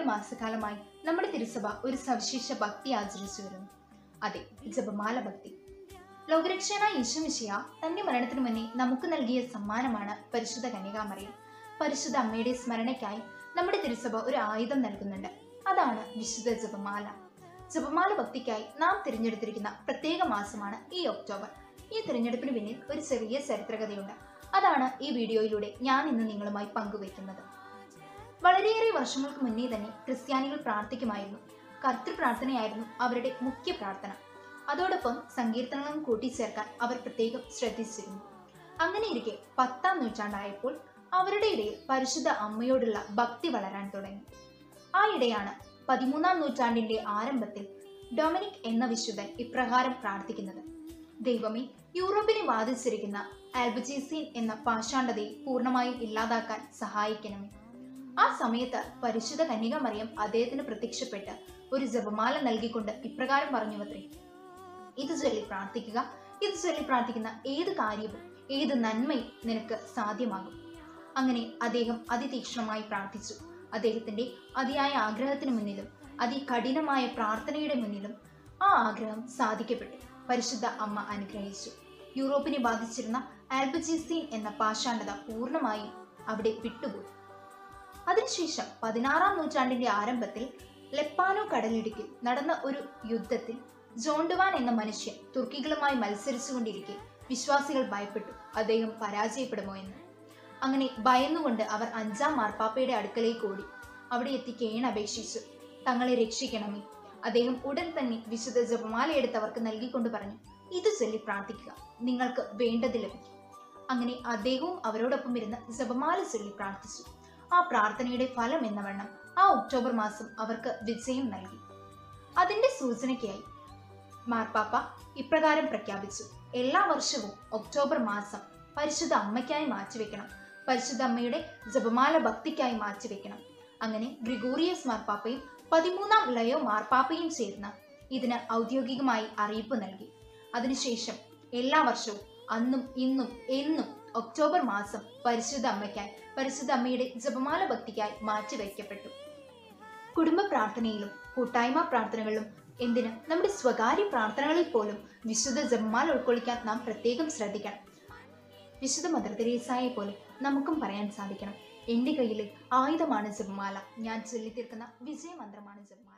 മാസക്കാലമായി നമ്മുടെ തിരുസഭ ഒരു സവിശേഷ ഭക്തി ആചരിച്ചു വരുന്നു അതെ ജപമാല ഭക്തി ലോകരക്ഷകനായ യേശുമിശിയ തന്റെ മരണത്തിനു മുന്നേ നമുക്ക് നൽകിയ സമ്മാനമാണ് പരിശുദ്ധ കന്യകാമറിയം പരിശുദ്ധ അമ്മയുടെ സ്മരണയ്ക്കായി നമ്മുടെ തിരുസഭ ഒരു ആയുധം നൽകുന്നുണ്ട് അതാണ് വിശുദ്ധ ജപമാല ജപമാല ഭക്തിക്കായി നാം തിരഞ്ഞെടുത്തിരിക്കുന്ന പ്രത്യേക മാസമാണ് ഈ ഒക്ടോബർ ഈ തിരഞ്ഞെടുപ്പിന് പിന്നിൽ ഒരു ചെറിയ ചരിത്രകഥയുണ്ട് അതാണ് ഈ വീഡിയോയിലൂടെ ഞാൻ ഇന്ന് നിങ്ങളുമായി പങ്കുവയ്ക്കുന്നത് വളരെയേറെ വർഷങ്ങൾക്ക് മുന്നേ തന്നെ ക്രിസ്ത്യാനികൾ പ്രാർത്ഥിക്കുമായിരുന്നു കർത്തൃ പ്രാർത്ഥനയായിരുന്നു അവരുടെ മുഖ്യ പ്രാർത്ഥന അതോടൊപ്പം സങ്കീർത്തനങ്ങളും കൂട്ടിച്ചേർക്കാൻ അവർ പ്രത്യേകം ശ്രദ്ധിച്ചിരുന്നു അങ്ങനെയിരിക്കെ പത്താം നൂറ്റാണ്ടായപ്പോൾ അവരുടെ ഇടയിൽ പരിശുദ്ധ അമ്മയോടുള്ള ഭക്തി വളരാൻ തുടങ്ങി ആ ഇടെയാണ് പതിമൂന്നാം നൂറ്റാണ്ടിന്റെ ആരംഭത്തിൽ ഡൊമിനിക് എന്ന വിശുദ്ധൻ ഇപ്രകാരം പ്രാർത്ഥിക്കുന്നത് ദൈവമേ യൂറോപ്പിനെ ബാധിച്ചിരിക്കുന്ന ആൽബജീസീൻ എന്ന പാഷാണ്ഡതയെ പൂർണ്ണമായും ഇല്ലാതാക്കാൻ സഹായിക്കണമേ ആ സമയത്ത് പരിശുദ്ധ കന്യകമറിയം അദ്ദേഹത്തിന് പ്രത്യക്ഷപ്പെട്ട് ഒരു ജപമാല നൽകിക്കൊണ്ട് ഇപ്രകാരം പറഞ്ഞുവത്രേ ഇത് ചൊല്ലി പ്രാർത്ഥിക്കുക ഇത് ചൊല്ലി പ്രാർത്ഥിക്കുന്ന ഏത് കാര്യവും ഏത് നന്മയും നിനക്ക് സാധ്യമാകും അങ്ങനെ അദ്ദേഹം അതിതീക്ഷ്ണമായി പ്രാർത്ഥിച്ചു അദ്ദേഹത്തിന്റെ അതിയായ ആഗ്രഹത്തിന് മുന്നിലും അതികഠിനമായ പ്രാർത്ഥനയുടെ മുന്നിലും ആ ആഗ്രഹം സാധിക്കപ്പെട്ടു പരിശുദ്ധ അമ്മ അനുഗ്രഹിച്ചു യൂറോപ്പിനെ ബാധിച്ചിരുന്ന ആൽബജീസീൻ എന്ന പാഷാണ്ഡത പൂർണ്ണമായും അവിടെ വിട്ടുപോയി അതിനുശേഷം പതിനാറാം നൂറ്റാണ്ടിന്റെ ആരംഭത്തിൽ ലെപ്പാനോ കടലിടുക്കിൽ നടന്ന ഒരു യുദ്ധത്തിൽ ജോണ്ടുവാൻ എന്ന മനുഷ്യൻ തുർക്കികളുമായി മത്സരിച്ചുകൊണ്ടിരിക്കെ വിശ്വാസികൾ ഭയപ്പെട്ടു അദ്ദേഹം പരാജയപ്പെടുമോ എന്ന് അങ്ങനെ ഭയന്നുകൊണ്ട് അവർ അഞ്ചാം മാർപ്പാപ്പയുടെ അടുക്കലേക്ക് ഓടി അവിടെ എത്തി കേണപേക്ഷിച്ചു തങ്ങളെ രക്ഷിക്കണമേ അദ്ദേഹം ഉടൻ തന്നെ വിശുദ്ധ ജപമാല എടുത്തവർക്ക് നൽകിക്കൊണ്ട് പറഞ്ഞു ഇത് ചൊല്ലി പ്രാർത്ഥിക്കുക നിങ്ങൾക്ക് വേണ്ടത് ലഭിക്കും അങ്ങനെ അദ്ദേഹവും അവരോടൊപ്പം ഇരുന്ന് ജപമാല ചൊല്ലി പ്രാർത്ഥിച്ചു ആ പ്രാർത്ഥനയുടെ ഫലം എന്ന വണ്ണം ആ ഒക്ടോബർ മാസം അവർക്ക് വിജയം നൽകി അതിന്റെ സൂചനയ്ക്കായി മാർപ്പാപ്പ ഇപ്രകാരം പ്രഖ്യാപിച്ചു എല്ലാ വർഷവും ഒക്ടോബർ മാസം പരിശുദ്ധ അമ്മയ്ക്കായി മാറ്റിവെക്കണം പരിശുദ്ധ അമ്മയുടെ ജപമാല ഭക്തിക്കായി മാറ്റിവെക്കണം അങ്ങനെ ഗ്രിഗോറിയസ് മാർപ്പാപ്പയും പതിമൂന്നാം ലയോ മാർപ്പാപ്പയും ചേർന്ന് ഇതിന് ഔദ്യോഗികമായി അറിയിപ്പ് നൽകി അതിനുശേഷം എല്ലാ വർഷവും അന്നും ഇന്നും എന്നും ഒക്ടോബർ മാസം പരിശുദ്ധ അമ്മയ്ക്കായി പരിശുദ്ധ അമ്മയുടെ ജപമാല ഭക്തിക്കായി മാറ്റിവെക്കപ്പെട്ടു കുടുംബ പ്രാർത്ഥനയിലും കൂട്ടായ്മ പ്രാർത്ഥനകളിലും എന്തിന് നമ്മുടെ സ്വകാര്യ പ്രാർത്ഥനകളിൽ പോലും വിശുദ്ധ ജപമാല ഉൾക്കൊള്ളിക്കാൻ നാം പ്രത്യേകം ശ്രദ്ധിക്കണം വിശുദ്ധ മദർ തെരേസായെ പോലെ നമുക്കും പറയാൻ സാധിക്കണം എൻ്റെ കയ്യിലെ ആയുധമാണ് ജപമാല ഞാൻ ചൊല്ലിത്തീർക്കുന്ന വിജയമന്ത്രമാണ് ജപമാല